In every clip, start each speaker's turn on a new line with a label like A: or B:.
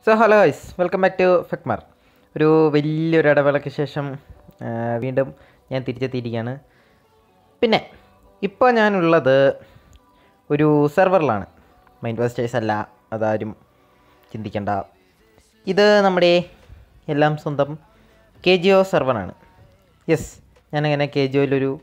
A: so hello guys welcome back to ഫെക്മാർ ഒരു വലിയൊരു ഇടവേളയ്ക്ക് ശേഷം ആ, വീണ്ടും ഞാൻ തിരിച്ചെത്തിയിരിക്കുകയാണ് പിന്നെ ഇപ്പോൾ ഞാനുള്ളത് ഒരു സെർവറിലാണ് മൈൻഡ് വാസ്റ്റേഴ്സ് അല്ല അതാരും ചിന്തിക്കേണ്ട ഇത് നമ്മുടെ എല്ലാം സ്വന്തം കെ ജി ഒ സെർവറാണ് യെസ് ഞാനങ്ങനെ കെ ജി ഒയിലൊരു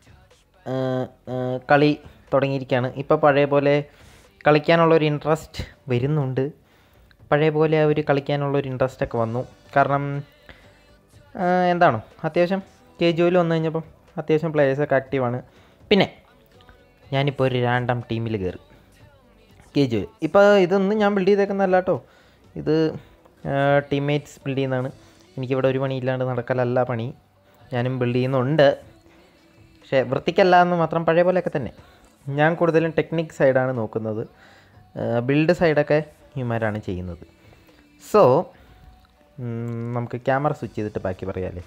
A: കളി തുടങ്ങിയിരിക്കുകയാണ് ഇപ്പോൾ പഴയ പോലെ കളിക്കാനുള്ളൊരു ഇൻട്രസ്റ്റ് വരുന്നുണ്ട് പഴയ പോലെ ആ ഒരു കളിക്കാനുള്ളൊരു ഇൻട്രസ്റ്റ് ഒക്കെ വന്നു കാരണം ആ, എന്താണോ അത്യാവശ്യം കെ ജി ഒയിൽ വന്നു കഴിഞ്ഞപ്പം അത്യാവശ്യം പ്ലേയേഴ്സൊക്കെ ആക്റ്റീവാണ് പിന്നെ ഞാനിപ്പോൾ ഒരു റാൻഡം ടീമിൽ കയറി കെ ജി ഒയിൽ ഇപ്പോൾ ഇതൊന്നും ഞാൻ ബിൽഡ് ചെയ്തേക്കുന്നതല്ല കേട്ടോ ഇത് ടീംമേറ്റ്സ് ബിൽഡ് ചെയ്യുന്നതാണ് എനിക്കിവിടെ ഒരു പണിയില്ലാണ്ട് നടക്കലല്ല പണി ഞാനും ബിൽഡ് ചെയ്യുന്നുണ്ട് പക്ഷേ വൃത്തിക്കല്ല എന്ന് മാത്രം പഴയ പോലെയൊക്കെ തന്നെ ഞാൻ കൂടുതലും ടെക്നിക് സൈഡാണ് നോക്കുന്നത് ബിൽഡ് സൈഡൊക്കെ ഇവന്മാരാണ് ചെയ്യുന്നത് സോ നമുക്ക് ക്യാമറ സ്വിച്ച് ചെയ്തിട്ട് ബാക്കി പറയാമല്ലേ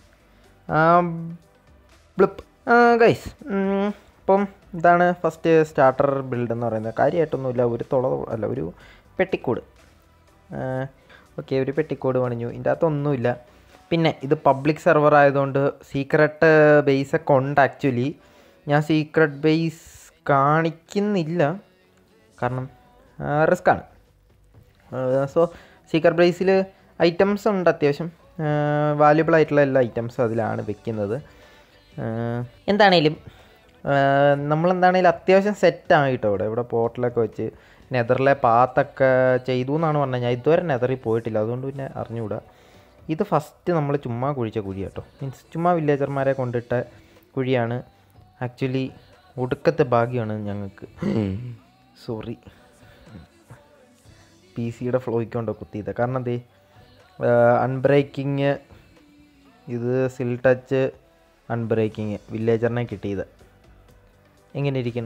A: ബ്ലിപ്പ് ഗൈസ് ഇപ്പം ഇതാണ് ഫസ്റ്റ് സ്റ്റാർട്ടർ ബിൽഡ് എന്ന് പറയുന്നത് കാര്യമായിട്ടൊന്നുമില്ല ഒരു തുള അല്ല ഒരു പെട്ടിക്കൂട് ഓക്കെ ഒരു പെട്ടിക്കോഡ് പണിഞ്ഞു ഇതിൻ്റെ അകത്തൊന്നുമില്ല പിന്നെ ഇത് പബ്ലിക് സെർവർ ആയതുകൊണ്ട് സീക്രട്ട് ബേസ് ഒക്കെ ഉണ്ട് ആക്ച്വലി ഞാൻ സീക്രട്ട് ബേസ് കാണിക്കുന്നില്ല കാരണം റിസ്ക്കാണ് സോ സീക്രട്ട് ബേസിൽ ഐറ്റംസ് ഉണ്ട് അത്യാവശ്യം വാല്യുബിൾ ആയിട്ടുള്ള എല്ലാ ഐറ്റംസും അതിലാണ് വെക്കുന്നത് എന്താണേലും നമ്മളെന്താണേലും അത്യാവശ്യം സെറ്റാണ് കേട്ടോ ഇവിടെ ഇവിടെ പോർട്ടലൊക്കെ വെച്ച് നെതറിലെ പാത്തൊക്കെ ചെയ്തു എന്നാണ് പറഞ്ഞത് ഞാൻ ഇതുവരെ നെതറിൽ പോയിട്ടില്ല അതുകൊണ്ട് പിന്നെ അറിഞ്ഞുകൂടാ ഇത് ഫസ്റ്റ് നമ്മൾ ചുമ്മാ കുഴിച്ച കുഴി കേട്ടോ മീൻസ് ചുമ്മാ വില്ലേജർമാരെ കൊണ്ടിട്ട കുഴിയാണ് ആക്ച്വലി ഒടുക്കത്തെ ഭാഗ്യമാണ് ഞങ്ങൾക്ക് സോറി പി സിയുടെ ഫ്ലോയ്ക്ക് കൊണ്ടോ കുത്തിയത് കാരണം എന്തേ അൺബ്രേക്കിങ് ഇത് സിൽ ടച്ച് അൺബ്രേക്കിങ് വില്ലേജറിനെ കിട്ടിയത് എങ്ങനെ ഇരിക്കണ്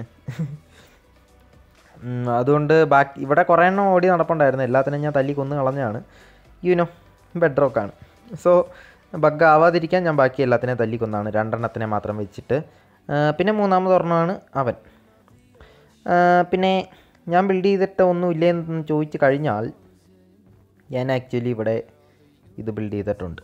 A: ഉം, അതുകൊണ്ട് ബാക്കി ഇവിടെ കുറേ എണ്ണം ഓടി നടപ്പുണ്ടായിരുന്നു എല്ലാത്തിനും ഞാൻ തല്ലി കൊന്ന് കളഞ്ഞാണ് യുനോ ബെഡ് റോക്കാണ് സോ ബഗ് ആവാതിരിക്കാൻ ഞാൻ ബാക്കി എല്ലാത്തിനെയും തല്ലി കൊന്നാണ് രണ്ടെണ്ണത്തിനെ മാത്രം വെച്ചിട്ട് ആ, പിന്നെ മൂന്നാമത് ഒരെണ്ണമാണ് അവൻ ആ, പിന്നെ ഞാൻ ബിൽഡ് ചെയ്തിട്ട് ഒന്നും ഇല്ലേന്ന് ചോദിച്ചു കഴിഞ്ഞാൽ ഞാൻ ആക്ച്വലി ഇവിടെ ഇത് ബിൽഡ് ചെയ്തിട്ടുണ്ട്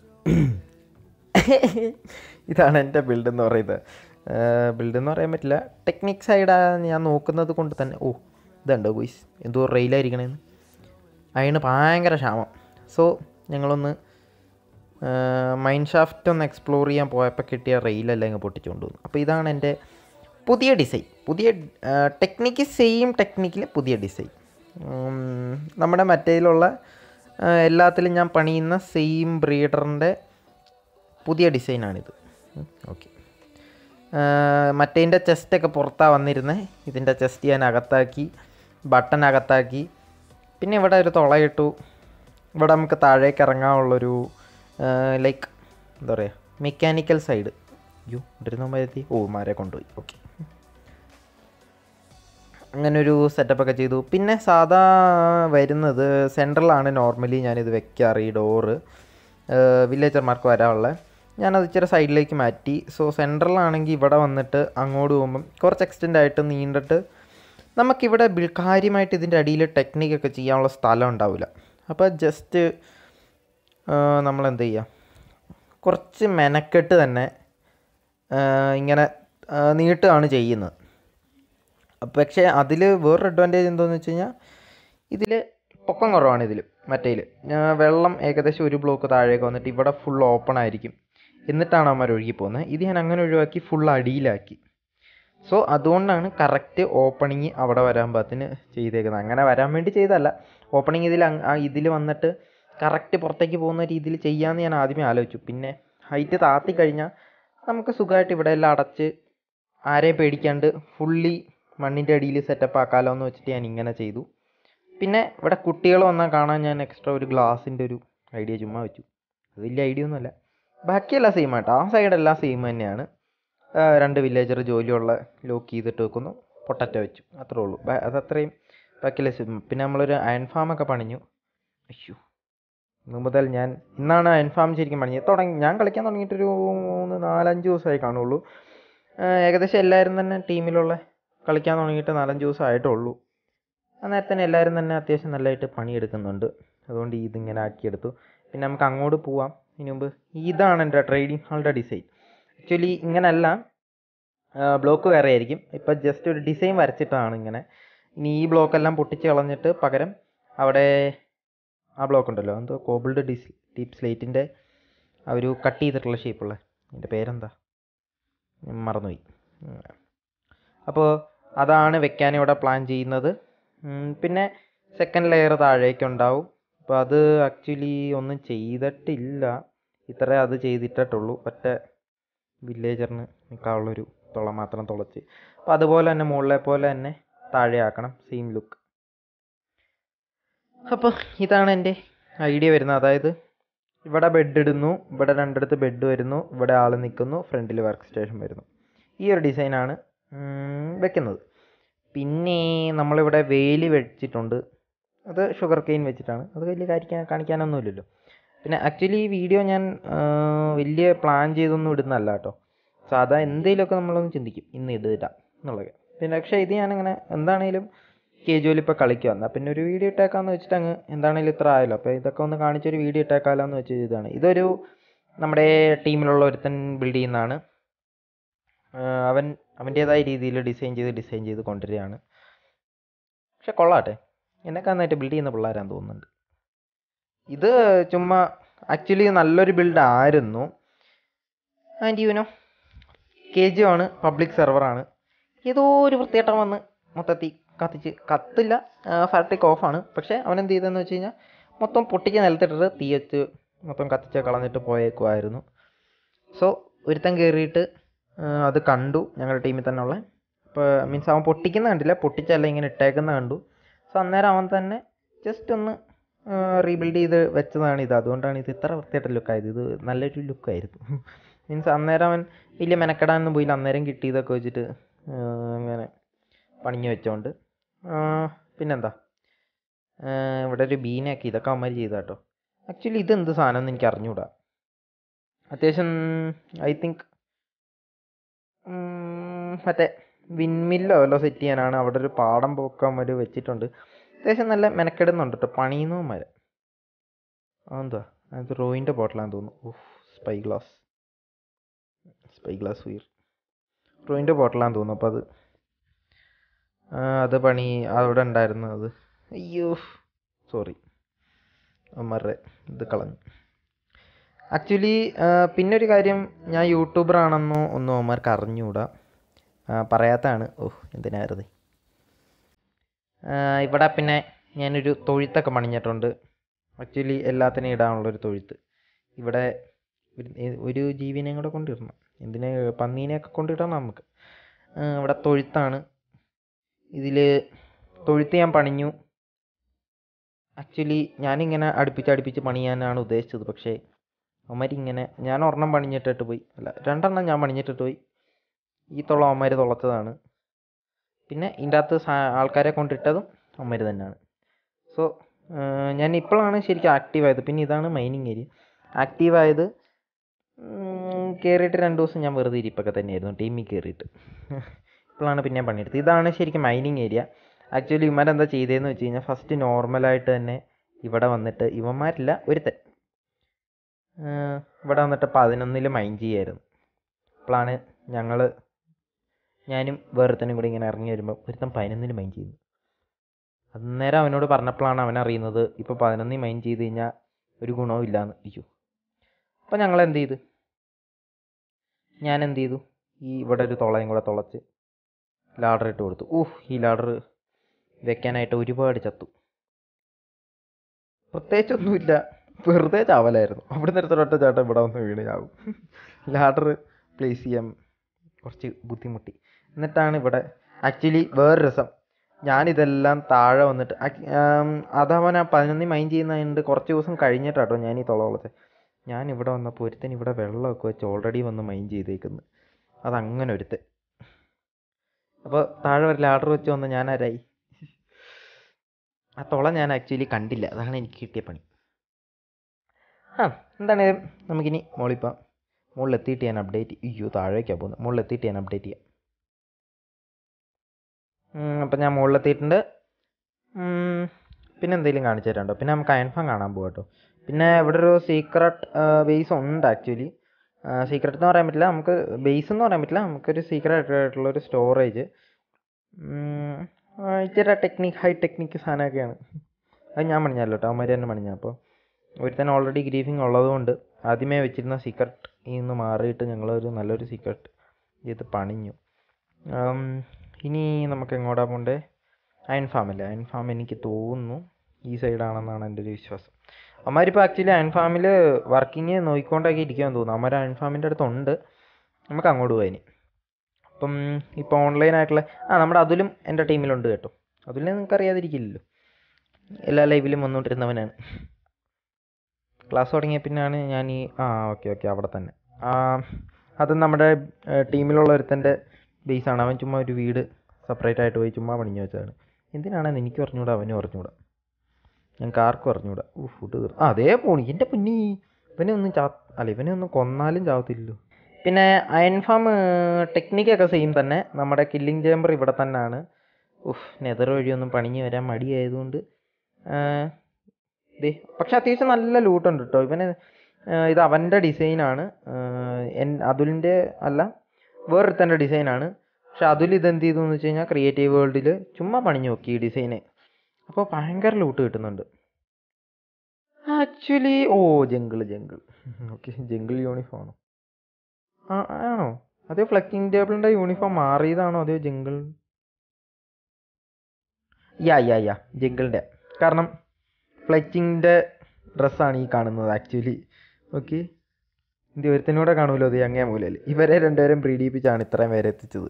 A: ഇതാണ് എൻ്റെ ബിൽഡ് എന്ന് പറയുന്നത് ബിൽഡ് എന്ന് പറയാൻ പറ്റില്ല ടെക്നിക് സൈഡാണ് ഞാൻ നോക്കുന്നത് കൊണ്ട് തന്നെ ഓ ഇതുണ്ടോ ഗോയ്സ് എന്തോ റെയിലായിരിക്കണേന്ന് അതിന് ഭയങ്കര ക്ഷാമം സോ ഞങ്ങളൊന്ന് മൈൻഡ് ഷാഫ്റ്റ് ഒന്ന് എക്സ്പ്ലോർ ചെയ്യാൻ പോയപ്പോൾ കിട്ടിയ റെയിലെല്ലാം ഇങ്ങ് പൊട്ടിച്ചുകൊണ്ട് വന്നു അപ്പോൾ ഇതാണ് എൻ്റെ പുതിയ ഡിസൈൻ പുതിയ ടെക്നിക്ക് സെയിം ടെക്നിക്കിൽ പുതിയ ഡിസൈൻ നമ്മുടെ മറ്റേതിലുള്ള ആ, എല്ലാത്തിലും ഞാൻ പണിയുന്ന സെയിം ബ്രീഡറിൻ്റെ പുതിയ ഡിസൈനാണിത് ഓക്കെ മറ്റേതിൻ്റെ ചെസ്റ്റൊക്കെ പുറത്താണ് വന്നിരുന്നത് ഇതിൻ്റെ ചെസ്റ്റ് ഞാൻ അകത്താക്കി ബട്ടൺ അകത്താക്കി പിന്നെ ഇവിടെ ഒരു തുളയിട്ടു ഇവിടെ നമുക്ക് താഴേക്ക് ഇറങ്ങാനുള്ളൊരു ലൈക്ക് എന്താ പറയുക മെക്കാനിക്കൽ സൈഡ് അയ്യോ ഇവിടെ എത്തി ഓ മാരെ കൊണ്ടുപോയി ഓക്കെ അങ്ങനെ ഒരു സെറ്റപ്പൊക്കെ ചെയ്തു പിന്നെ സാധാ വരുന്നത് സെൻട്രലാണ് നോർമലി ഞാനിത് വെക്കാറ് ഈ ഡോറ് വില്ലേജർമാർക്ക് വരാനുള്ള ഞാനത് ഇച്ചിരി സൈഡിലേക്ക് മാറ്റി സോ സെൻട്രലാണെങ്കിൽ ഇവിടെ വന്നിട്ട് അങ്ങോട്ട് പോകുമ്പം കുറച്ച് എക്സ്റ്റെൻഡ് ആയിട്ട് നീണ്ടിട്ട് നമുക്കിവിടെ ബിൽ കാര്യമായിട്ട് ഇതിൻ്റെ അടിയിൽ ടെക്നിക്കൊക്കെ ചെയ്യാനുള്ള സ്ഥലം ഉണ്ടാവില്ല അപ്പോൾ ജസ്റ്റ് നമ്മൾ എന്ത് ചെയ്യുക കുറച്ച് മെനക്കെട്ട് തന്നെ ആ, ഇങ്ങനെ ആ, നീട്ടുകയാണ് ചെയ്യുന്നത് അപ്പൊ പക്ഷേ അതിൽ വേറൊരു അഡ്വാൻറ്റേജ് എന്താണെന്ന് വെച്ച് കഴിഞ്ഞാൽ ഇതിൽ പൊക്കം കുറവാണ് ഇതിൽ മറ്റേതിൽ വെള്ളം ഏകദേശം ഒരു ബ്ലോക്ക് താഴേക്ക് വന്നിട്ട് ഇവിടെ ഫുൾ ഓപ്പൺ ആയിരിക്കും എന്നിട്ടാണ് അവന്മാർ ഒഴുകി പോകുന്നത് ഇത് ഞാൻ അങ്ങനെ ഒഴിവാക്കി ഫുൾ അടിയിലാക്കി സോ അതുകൊണ്ടാണ് കറക്റ്റ് ഓപ്പണിങ് അവിടെ വരാൻ പാകത്തിന് ചെയ്തേക്കുന്നത് അങ്ങനെ വരാൻ വേണ്ടി ചെയ്തതല്ല ഓപ്പണിങ് ഇതിൽ ഇതിൽ വന്നിട്ട് കറക്റ്റ് പുറത്തേക്ക് പോകുന്ന രീതിയിൽ ചെയ്യാമെന്ന് ഞാൻ ആദ്യമേ ആലോചിച്ചു പിന്നെ ഹൈറ്റ് താത്തി കഴിഞ്ഞാൽ നമുക്ക് സുഖമായിട്ട് ഇവിടെ എല്ലാം അടച്ച് ആരെയും പേടിക്കാണ്ട് ഫുള്ളി മണ്ണിൻ്റെ അടിയിൽ സെറ്റപ്പ് ആക്കാമല്ലോ എന്ന് വെച്ചിട്ട് ഞാൻ ഇങ്ങനെ ചെയ്തു പിന്നെ ഇവിടെ കുട്ടികൾ വന്നാൽ കാണാൻ ഞാൻ എക്സ്ട്രാ ഒരു ഗ്ലാസിൻ്റെ ഒരു ഐഡിയ ചുമ്മാ വെച്ചു അത് വലിയ ഐഡിയ ഒന്നുമല്ല ബാക്കിയെല്ലാം സെയിം ആട്ടോ ആ സൈഡെല്ലാം സെയിം തന്നെയാണ് ആ, രണ്ട് വില്ലേജർ ജോലിയുള്ള ലോക്ക് ചെയ്തിട്ട് വെക്കുന്നു പൊട്ടറ്റ വെച്ചു അത്രേ ഉള്ളൂ ബാ- അതത്രയും ബാക്കിയെല്ലാം സെയിം പിന്നെ നമ്മളൊരു അയൺ ഫാമൊക്കെ പണിഞ്ഞു അയ്യോ ഇന്ന് മുതൽ ഞാൻ ഇന്നാണ് അയൺ ഫാം ശരിക്കും പണിഞ്ഞത് തുടങ്ങി ഞാൻ കളിക്കാൻ തുടങ്ങിയിട്ടൊരു മൂന്ന് നാലഞ്ച് ദിവസമായി കാണുള്ളൂ ആ, ഏകദേശം എല്ലാവരും തന്നെ ടീമിലുള്ള കളിക്കാൻ തുടങ്ങിയിട്ട് നാലഞ്ച് ദിവസം ആയിട്ടുള്ളൂ അന്നേരം തന്നെ എല്ലാവരും തന്നെ അത്യാവശ്യം നല്ലതായിട്ട് പണിയെടുക്കുന്നുണ്ട് അതുകൊണ്ട് ഇതിങ്ങനെ ആക്കിയെടുത്തു പിന്നെ നമുക്ക് അങ്ങോട്ട് പോവാം ഇതിന് മുമ്പ് ഇതാണ് എൻ്റെ ട്രേഡിംഗ് ഹാളിൻ്റെ ഡിസൈൻ ആക്ച്വലി ഇങ്ങനല്ല ബ്ലോക്ക് വേറെ ആയിരിക്കും ഇപ്പം ജസ്റ്റ് ഒരു ഡിസൈൻ വരച്ചിട്ടാണ് ഇങ്ങനെ ഇനി ഈ ബ്ലോക്കെല്ലാം പൊട്ടിച്ച് കളഞ്ഞിട്ട് പകരം അവിടെ ആ ബ്ലോക്ക് ഉണ്ടല്ലോ എന്തോ കോബിൾഡ് ഡിസ് ഡീപ്പ് സ്ലേറ്റിൻ്റെ ആ ഒരു കട്ട് ചെയ്തിട്ടുള്ള ഷേപ്പുള്ള അതിൻ്റെ പേരെന്താ ഞാൻ മറന്നുപോയി അപ്പോൾ അതാണ് വെക്കാൻ ഇവിടെ പ്ലാൻ ചെയ്യുന്നത് ഉം, പിന്നെ സെക്കൻഡ് ലെയർ താഴേക്കുണ്ടാവും അപ്പോൾ അത് ആക്ച്വലി ഒന്നും ചെയ്തിട്ടില്ല ഇത്രേ അത് ചെയ്തിട്ടുള്ളൂ ഒറ്റ വില്ലേജറിന് നിൽക്കാനുള്ളൊരു തുള മാത്രം തുളച്ച് അപ്പോൾ അതുപോലെ തന്നെ മുകളിലെ പോലെ തന്നെ താഴെ ആക്കണം സെയിം ലുക്ക് അപ്പോൾ ഇതാണ് എൻ്റെ ഐഡിയ വരുന്നത് അതായത് ഇവിടെ ബെഡ് ഇടുന്നു ഇവിടെ രണ്ടിടത്ത് ബെഡ് വരുന്നു ഇവിടെ ആൾ നിൽക്കുന്നു ഫ്രണ്ടിൽ വർക്ക് സ്റ്റേഷൻ വരുന്നു ഈ ഒരു ഡിസൈനാണ് വെക്കുന്നത് പിന്നെ നമ്മളിവിടെ വേലി വെച്ചിട്ടുണ്ട് അത് ഷുഗർ കെയിൻ വെച്ചിട്ടാണ് അത് വലിയ കാണിക്കാൻ കാണിക്കാനൊന്നുമില്ലല്ലോ പിന്നെ ആക്ച്വലി ഈ വീഡിയോ ഞാൻ ആ, വലിയ പ്ലാൻ ചെയ്തൊന്നും ഇടുന്നതല്ല കേട്ടോ സാധാ എന്തെങ്കിലുമൊക്കെ നമ്മളൊന്ന് ചിന്തിക്കും ഇന്ന് ഇടുക എന്നുള്ളത് പിന്നെ പക്ഷേ ഇത് ഞാനിങ്ങനെ എന്താണേലും കേജുവൽ ഇപ്പോൾ കളിക്കുക എന്നാൽ പിന്നെ ഒരു വീഡിയോ ഇട്ടേക്കാന്ന് വെച്ചിട്ട് അങ്ങ് എന്താണേലും ഇത്ര ആയല്ലോ അപ്പോൾ ഇതൊക്കെ ഒന്ന് കാണിച്ചൊരു വീഡിയോ ഇട്ടേക്കാലോ എന്ന് വെച്ച് ചെയ്തതാണ് ഇതൊരു നമ്മുടെ ടീമിലുള്ള ഒരുത്തൻ ബിൽഡ് ചെയ്യുന്നതാണ് ആ, അവൻ അവൻ്റേതായ രീതിയിൽ ഡിസൈൻ ചെയ്ത് ഡിസൈൻ ചെയ്ത് കൊണ്ടുവരികയാണ് പക്ഷെ കൊള്ളാട്ടെ എന്നെക്കാ നന്നായിട്ട് ബിൽഡ് ചെയ്യുന്ന പിള്ളേരാന്ന് തോന്നുന്നുണ്ട് ഇത് ചുമ്മാ ആക്ച്വലി നല്ലൊരു ബിൽഡ് ആയിരുന്നു ആൻഡ് യുനോ കെ ജി ആണ് പബ്ലിക് സെർവറാണ് ഏതോ ഒരു വൃത്തിയേട്ടം വന്ന് മൊത്തത്തിൽ കത്തിച്ച് കത്തില്ല ഫാക്ടറിക്ക് ഓഫാണ് പക്ഷേ അവൻ എന്ത് ചെയ്തതെന്ന് വെച്ച് കഴിഞ്ഞാൽ മൊത്തം പൊട്ടിച്ച് നിലത്തിട്ടിട്ട് തീ വെച്ച് മൊത്തം കത്തിച്ച് കളഞ്ഞിട്ട് പോയേക്കുമായിരുന്നു സോ ഒരുത്തൻ കയറിയിട്ട് ആ, അത് കണ്ടു ഞങ്ങളുടെ ടീമിൽ തന്നെ ഉള്ള ഇപ്പോൾ മീൻസ് അവൻ പൊട്ടിക്കുന്ന കണ്ടില്ല പൊട്ടിച്ചല്ല ഇങ്ങനെ ഇട്ടേക്കുന്ന കണ്ടു സോ അന്നേരം അവൻ തന്നെ ജസ്റ്റ് ഒന്ന് റീബിൽഡ് ചെയ്ത് വെച്ചതാണ് ഇത് അതുകൊണ്ടാണ് ഇത് ഇത്ര വൃത്തിയായിട്ട് ലുക്കായത് ഇത് നല്ലൊരു ലുക്കായിരുന്നു മീൻസ് അന്നേരം അവൻ വലിയ മെനക്കെടാനൊന്നും പോയില്ല അന്നേരം കിട്ടിയതൊക്കെ വെച്ചിട്ട് ആ, അങ്ങനെ പണിഞ്ഞു വെച്ചോണ്ട് ആ, പിന്നെന്താ ആ, ഇവിടെ ഒരു ബീനൊക്കെ ഇതൊക്കെ അവന്മാർ ചെയ്ത കേട്ടോ ആക്ച്വലി ഇത് എന്ത് സാധനം എന്ന് എനിക്ക് അറിഞ്ഞൂടാ അത്യാവശ്യം ഐ തിങ്ക് മറ്റേ വിൻമില്ലോ വല്ലോ സെറ്റ് ചെയ്യാനാണ് അവിടെ ഒരു പാടം പോക്കാൻ ഒരു വെച്ചിട്ടുണ്ട് അത്യാവശ്യം നല്ല മെനക്കെടുന്നുണ്ട് കേട്ടോ പണിയുന്നവന്മാരെ അതെന്താ അത് റോയിൻ്റെ ബോട്ടിലാന്ന് തോന്നുന്നു of spyglass spyglass വീർ റോയിൻ്റെ ബോട്ടിലാന്ന് തോന്നുന്നു അപ്പോൾ അത് ആ, അത് പണി അവിടെ ഉണ്ടായിരുന്നു അത് അയ്യോ സോറി അമ്മരുടെ ഇത് കളഞ്ഞു ആക്ച്വലി പിന്നെ ഒരു കാര്യം ഞാൻ യൂട്യൂബർ ആണെന്നോ ഒന്നും അവന്മാർക്ക് അറിഞ്ഞുകൂടാ ആ, പറയാത്തതാണ് ഓഹ് എന്തിനാ വെറുതെ ആ, ഇവിടെ പിന്നെ ഞാനൊരു തൊഴുത്തൊക്കെ പണിഞ്ഞിട്ടുണ്ട് ആക്ച്വലി എല്ലാത്തിനും ഇടാനുള്ളൊരു തൊഴുത്ത് ഇവിടെ ഒരു- ഏ- ഒരു ജീവിനെയും കൂടെ കൊണ്ടിടണം എന്തിനാ പന്നീനെയൊക്കെ കൊണ്ടിടണം നമുക്ക് ആ, ഇവിടെ തൊഴുത്താണ് ഇതിൽ തൊഴുത്ത് ഞാൻ പണിഞ്ഞു ആക്ച്വലി ഞാനിങ്ങനെ അടുപ്പിച്ച് അടുപ്പിച്ച് പണിയാനാണ് ഉദ്ദേശിച്ചത് പക്ഷേ അവന്മാരിങ്ങനെ ഞാൻ ഒരെണ്ണം പണിഞ്ഞിട്ടിട്ട് പോയി അല്ല രണ്ടെണ്ണം ഞാൻ പണിഞ്ഞിട്ടിട്ട് പോയി ഈ തൊള്ള അവന്മാർ തുളച്ചതാണ് പിന്നെ ഇതിൻ്റെ അകത്ത് സാ- ആൾക്കാരെ കൊണ്ടിട്ടതും അവന്മാർ തന്നെയാണ് സോ ഞാൻ ഇപ്പോഴാണ് ശരിക്കും ആക്റ്റീവ് ആയത് പിന്നെ ഇതാണ് മൈനിങ് ഏരിയ ആക്റ്റീവ് ആയത് കയറിയിട്ട് രണ്ട് ദിവസം ഞാൻ വെറുതെ ഇരിപ്പൊക്കെ തന്നെയായിരുന്നു ടീമിൽ കയറിയിട്ട് ഇപ്പോഴാണ് പിന്നെ ഞാൻ പണിയെടുത്തത് ഇതാണ് ശരിക്കും മൈനിങ് ഏരിയ ആക്ച്വലി ഇവന്മാരെന്താ ചെയ്തതെന്ന് വെച്ച് കഴിഞ്ഞാൽ ഫസ്റ്റ് നോർമലായിട്ട് തന്നെ ഇവിടെ വന്നിട്ട് ഇവന്മാരില്ല ഒരുത്തൻ ഏർ ഇവിടെ വന്നിട്ട് പതിനൊന്നിൽ മൈൻ ചെയ്യായിരുന്നു അപ്പോഴാണ് ഞങ്ങൾ ഞാനും വേറൊരുത്തനും കൂടി ഇങ്ങനെ ഇറങ്ങി വരുമ്പോൾ ഒരുത്തൻ പതിനൊന്നിൽ മൈൻ ചെയ്യുന്നു അന്നേരം അവനോട് പറഞ്ഞപ്പോഴാണ് അവൻ അറിയുന്നത് ഇപ്പോൾ പതിനൊന്നിൽ മൈൻ ചെയ്ത് കഴിഞ്ഞാൽ ഒരു ഗുണവും ഇല്ലയെന്ന് അയ്യോ അപ്പോൾ ഞങ്ങൾ എന്ത് ചെയ്തു ഞാൻ എന്ത് ചെയ്തു ഈ ഇവിടെ ഒരു തുളയും കൂടെ തുളച്ച് ലാഡർ ഇട്ട് കൊടുത്തു ഊഹ് ഈ ലാഡർ വെക്കാനായിട്ട് ഒരുപാട് ചത്തു പ്രത്യേകിച്ചൊന്നുമില്ല വെറുതെ ചാവലായിരുന്നു അവിടെ നിന്ന് ഒറ്റ ചേട്ടൻ ഇവിടെ വന്ന് വീണ് ചാവും ലാഡർ പ്ലേസ് ചെയ്യാൻ കുറച്ച് ബുദ്ധിമുട്ടി എന്നിട്ടാണ് ഇവിടെ ആക്ച്വലി വേറെ രസം ഞാനിതെല്ലാം താഴെ വന്നിട്ട് ആക്- ആം, അതവൻ ആ പതിനൊന്നി മൈൻഡ് ചെയ്യുന്നതുകൊണ്ട് കുറച്ച് ദിവസം കഴിഞ്ഞിട്ടാട്ടോ ഞാൻ ഈ തുള വളച്ചത് ഞാൻ ഇവിടെ വന്നപ്പോൾ ഒരുത്തൻ ഇവിടെ വെള്ളമൊക്കെ വെച്ച് ഓൾറെഡി വന്ന് മൈൻഡ് ചെയ്തേക്കുന്നു അതങ്ങനെ ഒരുത്തൻ അപ്പോൾ താഴെ ഒരു ലാഡർ വെച്ച് വന്ന് ഞാൻ ആരായി ആ തുള ഞാൻ ആക്ച്വലി കണ്ടില്ല അതാണ് എനിക്ക് കിട്ടിയ പണി ആ എന്താണേലും നമുക്കിനി മോളിപ്പോൾ മുകളിലെത്തിയിട്ട് ഞാൻ അപ്ഡേറ്റ് അയ്യോ താഴേക്കാണ് പോകുന്നത് മുകളിലെത്തിയിട്ട് ഞാൻ അപ്ഡേറ്റ് ചെയ്യാം അപ്പം ഞാൻ മുകളിലെത്തിയിട്ടുണ്ട് ഉം, പിന്നെ എന്തെങ്കിലും കാണിച്ചു തരാണ്ടോ പിന്നെ നമുക്ക് അയൺഫാം കാണാൻ പോകാം കേട്ടോ പിന്നെ ഇവിടെ ഒരു സീക്രട്ട് ബേസ് ഉണ്ട് ആക്ച്വലി സീക്രട്ട് എന്ന് പറയാൻ പറ്റില്ല നമുക്ക് ബേസ് എന്ന് പറയാൻ പറ്റില്ല നമുക്കൊരു സീക്രട്ട് ആയിട്ടുള്ള ഒരു സ്റ്റോറേജ് ഇച്ചിരി ടെക്നിക് ഹൈ ടെക്നിക്ക് സാധനമൊക്കെയാണ് അത് ഞാൻ പണിഞ്ഞല്ലോ കേട്ടോ അവന്മാർ തന്നെ പണിഞ്ഞ അപ്പോൾ ഒരുത്തൻ ഓൾറെഡി ഗ്രീഫിംഗ് ഉള്ളതുകൊണ്ട് ആദ്യമേ വെച്ചിരുന്ന സീക്രട്ട് നിന്ന് മാറിയിട്ട് ഞങ്ങളൊരു നല്ലൊരു സീക്രട്ട് ഇത് പണിഞ്ഞു ഉം, ഇനി നമുക്ക് എങ്ങോട്ടാ പോണ്ടേ അയൺ ഫാം അല്ലേ അയൺ ഫാം എനിക്ക് തോന്നുന്നു ഈ സൈഡാണെന്നാണ് എൻ്റെ ഒരു വിശ്വാസം അമ്മമാരിപ്പോൾ ആക്ച്വലി അയൺ ഫാമിൽ വർക്കിങ് നോക്കിക്കൊണ്ടൊക്കെ ഇരിക്കാമെന്ന് തോന്നുന്നു അമ്മമാർ അയൺ ഫാമിൻ്റെ അടുത്തുണ്ട് നമുക്ക് അങ്ങോട്ട് പോകാൻ അപ്പം ഇപ്പോൾ ഓൺലൈനായിട്ടുള്ള ആ നമ്മുടെ അതിലും എൻ്റെ ടീമിലുണ്ട് കേട്ടോ അതിൽ നിങ്ങൾക്ക് അറിയാതിരിക്കില്ലല്ലോ എല്ലാ ലൈവിലും വന്നുകൊണ്ടിരുന്നവനാണ് ക്ലാസ് തുടങ്ങിയ പിന്നാണ് ഞാൻ ഈ ആ ഓക്കെ ഓക്കെ അവിടെ തന്നെ ആ അത് നമ്മുടെ ടീമിലുള്ള ഒരുത്തൻ്റെ ബേസാണ് അവൻ ചുമ്മാ ഒരു വീട് സെപ്പറേറ്റ് ആയിട്ട് പോയി ചുമ്മാ പണിഞ്ഞു വെച്ചതാണ് എന്തിനാണെന്ന് എനിക്ക് അറിഞ്ഞൂടാ അവനും അറിഞ്ഞൂടാ ഞങ്ങൾക്ക് ആർക്കും അറിഞ്ഞൂടാ ഊ ഫുഡ് തീർ ആ അതേ പോണി എൻ്റെ പൊന്നി ഇവനെ ഒന്നും ചാ അല്ല ഇവനെ ഒന്നും കൊന്നാലും ചാവത്തില്ലല്ലോ പിന്നെ അയൺ ഫാം ടെക്നിക്കൊക്കെ സെയിം തന്നെ നമ്മുടെ കില്ലിംഗ് ചേമ്പർ ഇവിടെ തന്നെയാണ് ഉഫ് നെതർ വഴിയൊന്നും പണിഞ്ഞ് വരാൻ മടിയായതുകൊണ്ട് ആ, ദേ പക്ഷെ അത്യാവശ്യം നല്ല ലൂട്ടുണ്ട് കേട്ടോ ഇവന് ആ, ഇത് അവൻ്റെ ഡിസൈനാണ് എൻ അതുലിൻ്റെ അല്ല വേറൊരുത്തൻ്റെ ഡിസൈനാണ് പക്ഷെ അതുൽ ഇതെന്ത് ചെയ്തു എന്ന് വെച്ച് കഴിഞ്ഞാൽ ക്രിയേറ്റീവ് വേൾഡിൽ ചുമ്മാ പണിഞ്ഞു നോക്കി ഈ ഡിസൈന് അപ്പോൾ ഭയങ്കര ലൂട്ട് കിട്ടുന്നുണ്ട് actually oh jungle jungle okay jungle യൂണിഫോമാണോ ആ ആണോ അതേ ഫ്ലക്കിംഗ് ടേബിളിൻ്റെ യൂണിഫോം മാറിയതാണോ അതോ ജംഗിൾ യാ യാ യാ ജംഗിളിൻ്റെ കാരണം ഫ്ലച്ചിങ്ങിൻ്റെ ഡ്രസ്സാണ് ഈ കാണുന്നത് ആക്ച്വലി ഓക്കെ ഇത് ഒരുത്തനൂടെ കാണുമല്ലോ അത് അങ്ങേ മൂലയിൽ ഇവരെ രണ്ടുപേരും പ്രീഡിപ്പിച്ചാണ് ഇത്രയും പേരെ എത്തിച്ചത്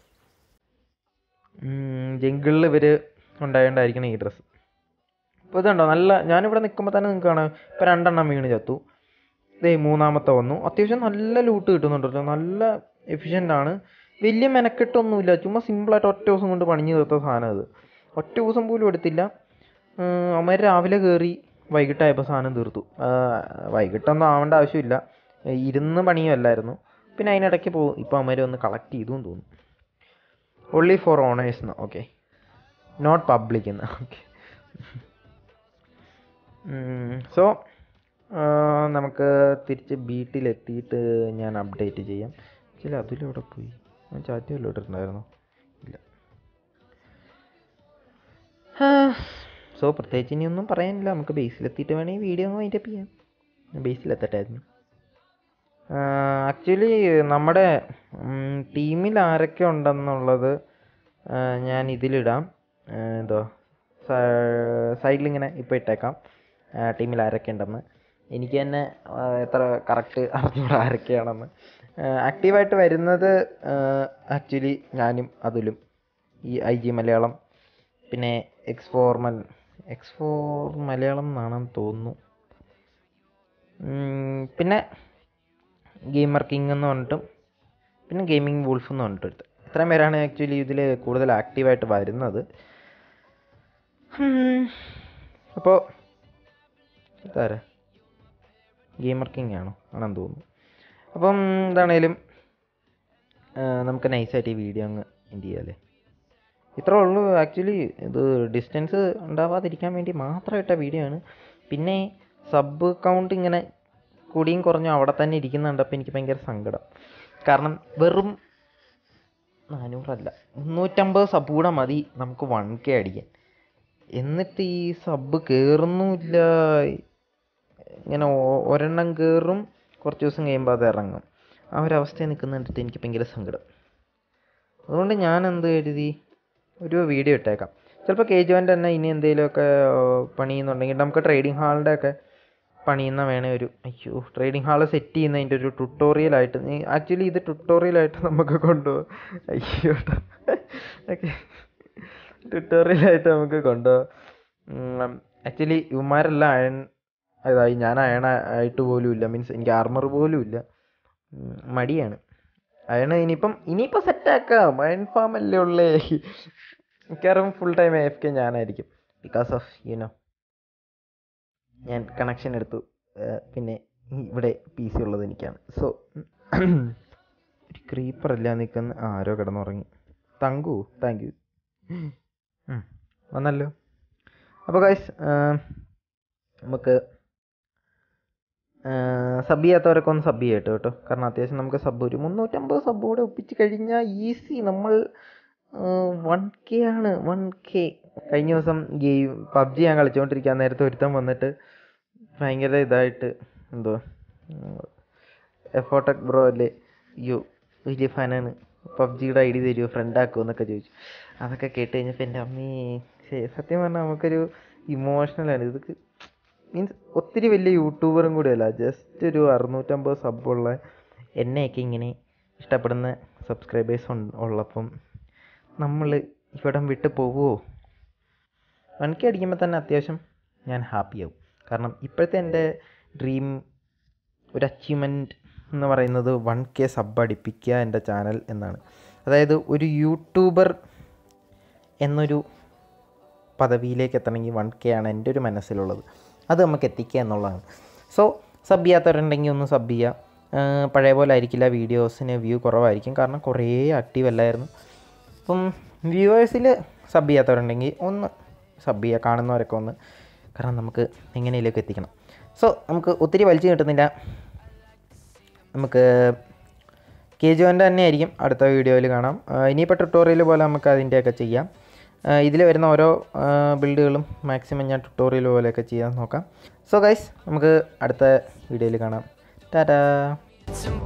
A: ജംഗിളിൽ ഇവർ ഉണ്ടായോണ്ടായിരിക്കണം ഈ ഡ്രസ്സ് ഇപ്പോൾ ഇതുണ്ടോ നല്ല ഞാനിവിടെ നിൽക്കുമ്പോൾ തന്നെ നിങ്ങൾക്ക് കാണാം ഇപ്പോൾ രണ്ടെണ്ണം വീണ് ചത്തു ഇതേ മൂന്നാമത്തെ വന്നു അത്യാവശ്യം നല്ല ലൂട്ട് കിട്ടുന്നുണ്ട് കേട്ടോ നല്ല എഫിഷ്യൻ്റ് ആണ് വലിയ മെനക്കെട്ടൊന്നുമില്ല ചുമ്മാ സിമ്പിളായിട്ട് ഒറ്റ ദിവസം കൊണ്ട് പണിഞ്ഞു തീർത്ത സാധനം അത് ഒറ്റ ദിവസം പോലും എടുത്തില്ല അമ്മ രാവിലെ കയറി വൈകിട്ടായപ്പോൾ സാധനം തീർത്തു ആ, വൈകിട്ടൊന്നും ആവേണ്ട ആവശ്യമില്ല ഇരുന്ന് പണിയുമല്ലായിരുന്നു പിന്നെ അതിനിടയ്ക്ക് പോകും ഇപ്പോൾ അമ്മ ഒന്ന് കളക്ട് ചെയ്തു എന്ന് തോന്നുന്നു ഒൺലി ഫോർ ഓണേഴ്സ് എന്ന് ഓക്കെ നോട്ട് പബ്ലിക് എന്ന് ഓക്കെ സോ നമുക്ക് തിരിച്ച് വീട്ടിലെത്തിയിട്ട് ഞാൻ അപ്ഡേറ്റ് ചെയ്യാം ആക്ച്വലി അതിലെവിടെ പോയി ഞാൻ ചാറ്റ് വല്ലതും ഇട്ടിട്ടുണ്ടായിരുന്നോ ഇല്ല സോ പ്രത്യേകിച്ച് ഇനിയൊന്നും പറയാനില്ല നമുക്ക് ബേസിലെത്തിയിട്ട് വേണമെങ്കിൽ വീഡിയോ ഒന്ന് വൈൻഡപ്പ് ചെയ്യാം ബേസിലെത്തട്ടായിരുന്നു ആക്ച്വലി നമ്മുടെ ടീമിൽ ആരൊക്കെ ഉണ്ടെന്നുള്ളത് ആ, ഞാൻ ഇതിലിടാം ആ, എന്തോ സൈഡിലിങ്ങനെ ഇപ്പോൾ ഇട്ടേക്കാം ടീമിൽ ആരൊക്കെ ഉണ്ടെന്ന് എനിക്ക് തന്നെ ആ, എത്ര കറക്റ്റ് അറിഞ്ഞൂടാ ആരൊക്കെയാണെന്ന് ആക്റ്റീവായിട്ട് വരുന്നത് ആക്ച്വലി ഞാനും അതുലും ഈ ഐ ജി മലയാളം പിന്നെ എക്സ് ഫോർ മൽ എക്സ് ഫോർ മലയാളം എന്നാണെന്ന് തോന്നുന്നു ഉം, പിന്നെ ഗെയിമർ കിങ് എന്ന് പറഞ്ഞിട്ടും പിന്നെ ഗെയിമിംഗ് വൂൾഫ് എന്ന് പറഞ്ഞിട്ട് എടുത്ത് ഇത്രയും പേരാണ് ആക്ച്വലി ഇതിൽ കൂടുതൽ ആക്റ്റീവായിട്ട് വരുന്നത് അപ്പോൾ ഇതാരാ ഗെയിമർ കിങ് ആണോ ആണെന്ന് തോന്നുന്നു അപ്പം എന്താണേലും ആ, നമുക്ക് നൈസായിട്ട് ഈ വീഡിയോ അങ്ങ് എൻഡ് ചെയ്യാം അല്ലേ ഇത്രേ ഉള്ളൂ ആക്ച്വലി ഇത് ഡിസ്റ്റൻസ് ഉണ്ടാവാതിരിക്കാൻ വേണ്ടി മാത്രമായിട്ട വീഡിയോ ആണ് പിന്നെ സബ് കൗണ്ട് ഇങ്ങനെ കൂടിയും കുറഞ്ഞും അവിടെ തന്നെ ഇരിക്കുന്നുണ്ട് അപ്പോൾ എനിക്ക് ഭയങ്കര സങ്കടം കാരണം വെറും നാനൂറല്ല മുന്നൂറ്റമ്പത് സബ് കൂടെ മതി നമുക്ക് വൺ കെ അടിക്കാൻ എന്നിട്ട് ഈ സബ് കയറുന്നുമില്ല ഇങ്ങനെ ഒ- ഒരെണ്ണം കയറും കുറച്ച് ദിവസം കഴിയുമ്പോൾ അത് ഇറങ്ങും ആ ഒരവസ്ഥയിൽ നിൽക്കുന്നിടത്ത് എനിക്ക് ഭയങ്കര സങ്കടം അതുകൊണ്ട് ഞാൻ എന്ത് കരുതി ഒരു വീഡിയോ ഇട്ടേക്കാം ചിലപ്പോൾ കെ ജോൻ്റെ തന്നെ ഇനി എന്തെങ്കിലുമൊക്കെ പണിയുന്നുണ്ടെങ്കിൽ നമുക്ക് ട്രേഡിംഗ് ഹാളിൻ്റെ ഒക്കെ പണിയുന്ന വേണേ ഒരു അയ്യോ ട്രേഡിംഗ് ഹാൾ സെറ്റ് ചെയ്യുന്നതിൻ്റെ ഒരു ട്യൂട്ടോറിയലായിട്ട് ആക്ച്വലി ഇത് ട്യൂട്ടോറിയലായിട്ട് നമുക്ക് കൊണ്ടുപോകാം അയ്യോ ഓക്കെ ട്യൂട്ടോറിയലായിട്ട് നമുക്ക് കൊണ്ടുപോകാം ആക്ച്വലി ഇവന്മാരെല്ലാം അയൺ അതായി ഞാൻ അയൺ ആയിട്ട് പോലും ഇല്ല മീൻസ് എനിക്ക് ആർമർ പോലും ഇല്ല ഉം, മടിയാണ് അയണ് ഇനിയിപ്പം ഇനിയിപ്പോൾ സെറ്റാക്കാം അയൺ ഫാം അല്ലേ ഉള്ളേ മിക്കവാറും ഫുൾ ടൈം എഫ് കെ ഞാനായിരിക്കും ബിക്കോസ് ഓഫ് യുനോ ഞാൻ കണക്ഷൻ എടുത്തു ഏർ പിന്നെ ഈ ഇവിടെ പി സി ഉള്ളത് എനിക്കാണ് സോ ഒരു ക്രീപ്പർ അല്ല നിൽക്കുന്ന ആരോ കിടന്നുറങ്ങി തങ്കു താങ്ക് യു വന്നല്ലോ അപ്പോൾ ഗൈസ് നമുക്ക് സബ് ചെയ്യാത്തവരൊക്കെ ഒന്ന് സബ് ചെയ്യട്ടോ കേട്ടോ കാരണം അത്യാവശ്യം നമുക്ക് സബ് ഒരു മുന്നൂറ്റമ്പത് സബ് കൂടെ ഒപ്പിച്ച് കഴിഞ്ഞാൽ ഈസി നമ്മൾ വൺ കെ ആണ് വൺ കെ കഴിഞ്ഞ ദിവസം ഗെയിം പബ്ജി ഞാൻ കളിച്ചുകൊണ്ടിരിക്കാൻ നേരത്തെ ഒരുത്തം വന്നിട്ട് ഭയങ്കര ഇതായിട്ട് എന്തോ എഫോട്ടക് ബ്രോ അല്ലേ അയ്യോ വലിയ ഫാനാണ് പബ്ജിയുടെ ഐ ഡി തരുമോ ഫ്രണ്ട് ആക്കുമോ എന്നൊക്കെ ചോദിച്ചു അതൊക്കെ കേട്ട് കഴിഞ്ഞപ്പോൾ എൻ്റെ അമ്മേ ശേ സത്യം പറഞ്ഞാൽ നമുക്കൊരു ഇമോഷണലാണ് ഇതൊക്കെ മീൻസ് ഒത്തിരി വലിയ യൂട്യൂബറും കൂടിയല്ല ജസ്റ്റ് ഒരു അറുന്നൂറ്റമ്പത് സബുള്ള എന്നെയൊക്കെ ഇങ്ങനെ ഇഷ്ടപ്പെടുന്ന സബ്സ്ക്രൈബേഴ്സ് ഉള്ളപ്പം നമ്മൾ ഇവിടം വിട്ട് പോകുമോ വൺ കെ അടിക്കുമ്പോൾ തന്നെ അത്യാവശ്യം ഞാൻ ഹാപ്പിയാവും കാരണം ഇപ്പോഴത്തെ എൻ്റെ ഡ്രീം ഒരു അച്ചീവ്മെൻറ്റ് എന്ന് പറയുന്നത് വൺ കെ സബ് അടിപ്പിക്കുക എൻ്റെ ചാനൽ എന്നാണ് അതായത് ഒരു യൂട്യൂബർ എന്നൊരു പദവിയിലേക്ക് എത്തണമെങ്കിൽ വൺ കെ ആണ് എൻ്റെ ഒരു മനസ്സിലുള്ളത് അത് നമുക്ക് എത്തിക്കുക എന്നുള്ളതാണ് സോ സബ് ചെയ്യാത്തവരുണ്ടെങ്കിൽ ഒന്ന് സബ് ചെയ്യുക പഴയ പോലെ ആയിരിക്കില്ല വീഡിയോസിന് വ്യൂ കുറവായിരിക്കും കാരണം കുറേ ആക്റ്റീവ് അല്ലായിരുന്നു അപ്പം വ്യൂവേഴ്സിൽ സബ് ചെയ്യാത്തവരുണ്ടെങ്കിൽ ഒന്ന് സബ് ചെയ്യുക കാണുന്നവരൊക്കെ ഒന്ന് കാരണം നമുക്ക് എങ്ങനെയൊക്കെ എത്തിക്കണം സോ നമുക്ക് ഒത്തിരി വലിച്ചു കിട്ടുന്നില്ല നമുക്ക് കെ ജുവൻ്റെ തന്നെ ആയിരിക്കും അടുത്ത വീഡിയോയിൽ കാണാം ഇനിയിപ്പോൾ ട്യൂട്ടോറിയൽ പോലെ നമുക്ക് അതിൻ്റെയൊക്കെ ചെയ്യാം ഇതിൽ വരുന്ന ഓരോ ബിൽഡുകളും മാക്സിമം ഞാൻ ട്യൂട്ടോറിയൽ പോലെയൊക്കെ ചെയ്യാൻ നോക്കാം സോ ഗൈസ് നമുക്ക് അടുത്ത വീഡിയോയിൽ കാണാം ടാറ്റാ